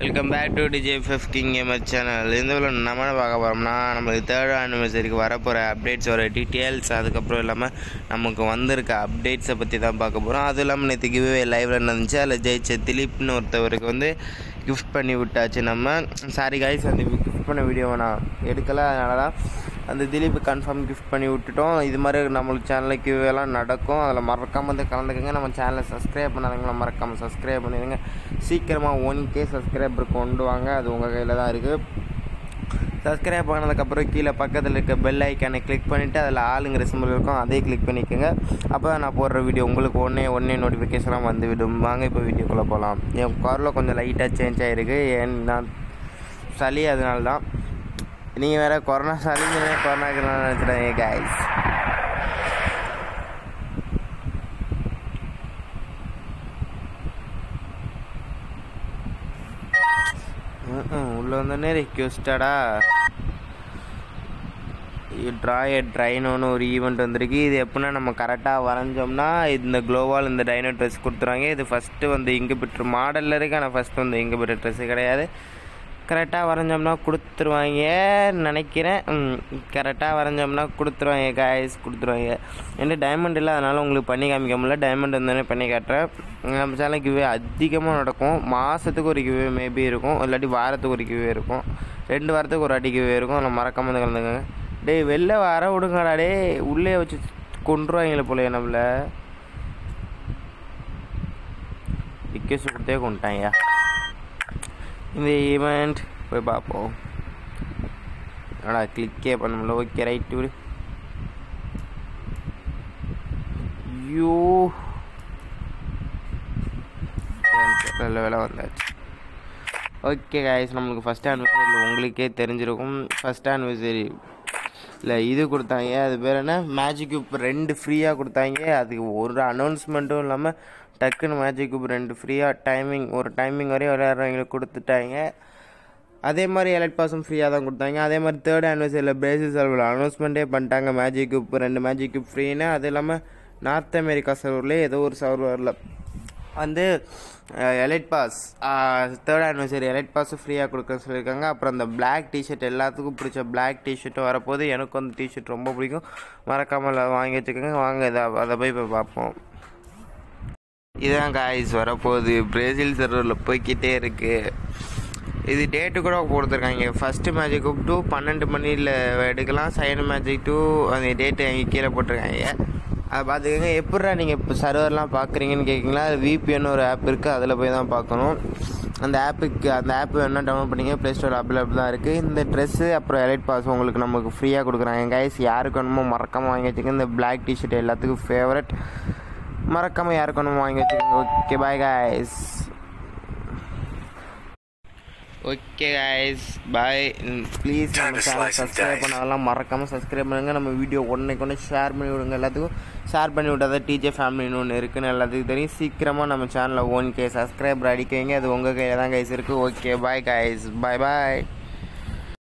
welcome back to DJ ஃபிஃப்டிங் gamer channel இந்த video நம்ம என்ன பார்க்க போகிறோம்னா நம்மளுக்கு தேர்ட் ஆனிவர்சரிக்கு வரப்போகிற அப்டேட்ஸோட டீட்டெயில்ஸ் அதுக்கப்புறம் இல்லாமல் நமக்கு வந்திருக்க அப்டேட்ஸை பற்றி தான் பார்க்க போகிறோம் அதுவும் இல்லாமல் நேற்று கிவ்வே லைவில் நடந்துச்சு அதில் ஜெயிச்ச திலீப்னு ஒருத்தவருக்கு வந்து கிஃப்ட் பண்ணி விட்டாச்சு நம்ம சாரி காய்ஸ் அந்த கிஃப்ட் பண்ண வீடியோவை நான் எடுக்கலை அதனால தான் அந்த திலீப் கன்ஃபார்ம் கிஃப்ட் பண்ணி விட்டுட்டோம் இது மாதிரி நம்மளுக்கு சேனலில் கிவ்வேலாம் நடக்கும் அதில் மறக்காமல் வந்து கலந்துக்கங்க நம்ம சேனலை சப்ஸ்கிரைப் பண்ணாதவங்கள மறக்காமல் சப்ஸ்கிரைப் பண்ணிடுங்க சீக்கிரமாக ஒன் கே சப்ஸ்கிரைபர் கொண்டு வாங்க அது உங்கள் கையில் தான் இருக்குது சப்ஸ்கிரைப் பண்ணதுக்கப்புறம் கீழே பக்கத்தில் இருக்க பெல் ஐக்கானை கிளிக் பண்ணிவிட்டு அதில் ஆளுங்கிற சிம்பிள் இருக்கும் அதே கிளிக் பண்ணிக்கோங்க அப்போ தான் நான் போடுற வீடியோ உங்களுக்கு ஒன்றே ஒன்றே நோட்டிஃபிகேஷனாக வந்து விடும் வாங்க இப்போ வீடியோக்குள்ளே போகலாம் என் குரலில் கொஞ்சம் லைட்டாக சேஞ்ச் ஆகிருக்கு ஏன் நான் சளி அதனால தான் நீங்கள் வேறு கொரோனா சளிங்க கொரோனாக்கு நினச்சிடாங்க கைஸ் உள்ள வந்தோடனே ரெக்வஸ்டடா ட்ரா எ ட்ரைனோன்னு ஒரு ஈவெண்ட் வந்திருக்கு இது எப்படின்னா நம்ம கரெக்டாக வரைஞ்சோம்னா இந்த க்ளோவால் இந்த டைனோ ட்ரெஸ் கொடுத்துருவாங்க இது ஃபஸ்ட்டு வந்து இங்குபிட்டர் மாடலில் இருக்கு ஆனால் ஃபஸ்ட்டு வந்து இங்குபிட்டர் ட்ரெஸ்ஸு கிடையாது கரெக்டாக வரைஞ்சோம்னா கொடுத்துருவாங்க நினைக்கிறேன் கரெக்டாக வரைஞ்சோம்னா கொடுத்துருவாங்க காய்ஸ் கொடுத்துருவாங்க என்கிட்ட டைமண்ட் இல்லை அதனால் உங்களுக்கு பண்ணி காமிக்க முடியல டைமண்ட் வந்தோடனே பண்ணி காட்டுறேன் நம்ம சேனல் கிவே அதிகமாக நடக்கும் மாதத்துக்கு ஒரு கிவே மேபி இருக்கும் இல்லாட்டி வாரத்துக்கு ஒரு கிவே இருக்கும் ரெண்டு வாரத்துக்கு ஒரு அடி கிவே இருக்கும் அதில் மறக்காமல் வந்து கலந்துக்கங்க டேய் வெளில வர விடுங்கடா டே உள்ளே வச்சு கொண்டுருவாங்களே போல நம்மள டிக்கெட்ஸ் கொடுத்தே கொண்டுட்டாங்க இந்த ஈவெண்ட் போய் பார்ப்போம் என்னடா கிளிக்கே பண்ண முடியல ஓகே ரைட் விடு ஐயோ நல்ல வேலை வந்தாச்சு ஓகே காய்ஸ் நம்மளுக்கு ஃபஸ்ட் ஆனிவர்சரியில் உங்களுக்கே தெரிஞ்சிருக்கும் ஃபஸ்ட் ஆனிவர்சரி இல்லை இது கொடுத்தாங்க அது பேர் என்ன மேஜிக் கியூப் ரெண்டு ஃப்ரீயாக கொடுத்தாங்க அதுக்கு ஒரு அனௌன்ஸ்மெண்ட்டும் இல்லாமல் டக்குன்னு மேஜிக் கியூப் ரெண்டு ஃப்ரீயாக டைமிங் ஒரு டைமிங் வரையும் விளையாடுறவங்களுக்கு கொடுத்துட்டாங்க அதே மாதிரி எலக்ட் பாஸும் ஃப்ரீயாக தான் கொடுத்தாங்க அதே மாதிரி தேர்ட் ஆனிவர்சரியில் பேசிஸ் சர்வரில் அனௌன்ஸ்மெண்ட்டே பண்ணிட்டாங்க மேஜிக் கியூப் ரெண்டு மேஜிக் கியூப் ஃப்ரீன்னு அது இல்லாமல் நார்த் அமெரிக்கா சர்வர்லேயே ஏதோ ஒரு சர்வரில் வந்து elite pass third anniversary elite பாஸும் ஃப்ரீயாக கொடுக்க சொல்லியிருக்காங்க அப்புறம் அந்த பிளாக் டிஷர்ட் எல்லாத்துக்கும் பிடிச்ச பிளாக் டிஷர்ட்டும் வரப்போது எனக்கு வந்து டிஷர்ட் ரொம்ப பிடிக்கும் மறக்காமல் வாங்கி வச்சுக்கோங்க வாங்க இதை அதை போய் இப்போ பார்ப்போம் இதான் காய்ஸ் வரப்போகுது பிரேசில் சர்வரில் போய்கிட்டே இருக்குது இது டேட்டு கூட கொடுத்துருக்காங்க ஃபஸ்ட்டு மேஜிக் டூ பன்னெண்டு மணியில் எடுக்கலாம் செகண்ட் மேஜிக் டூ அந்த டேட்டு அங்கே கீழே போட்டிருக்காங்க அதை பார்த்துக்கோங்க எப்பட்றா நீங்கள் இப்போ சர்வர்லாம் பார்க்குறீங்கன்னு கேட்குங்களா அது விபிஎன் ஒரு ஆப் இருக்குது அதில் போய் தான் பார்க்கணும் அந்த ஆப்புக்கு அந்த ஆப் வேணால் டவுன்லோட் பண்ணிங்க ப்ளே ஸ்டோர் அவைலபிள் தான் இருக்குது இந்த ட்ரெஸ்ஸு அப்புறம் எலைட் பாஸ் உங்களுக்கு நமக்கு ஃப்ரீயாக கொடுக்குறாங்க கைஸ் யாருக்கு வேணுமோ மறக்காமல் வாங்கி வச்சுக்கோங்க இந்த பிளாக் டிஷர்ட் எல்லாத்துக்கும் ஃபேவரட் மறக்காமல் யாருக்கு வேணுமோ வாங்கி வச்சுக்கோங்க okay bye guys okay guys bye please நம்ம சேனல் சப்ஸ்கிரைப் பண்ணாதெல்லாம் மறக்காமல் சப்ஸ்கிரைப் பண்ணுங்கள் நம்ம வீடியோ உடனே கொண்டு ஷேர் பண்ணி விடுங்க எல்லாத்துக்கும் ஷேர் பண்ணி விட்டாதான் டிஜே ஃபேமிலின்னு ஒன்று இருக்குன்னு எல்லாத்துக்கும் தெரியும் சீக்கிரமாக நம்ம சேனலில் ஒன் கே சப்ஸ்கிரைபர் அடிக்க வைங்க அது உங்கள் கையில் தான் கைஸ் இருக்குது ஓகே பாய் காய்ஸ் பாய் பாய்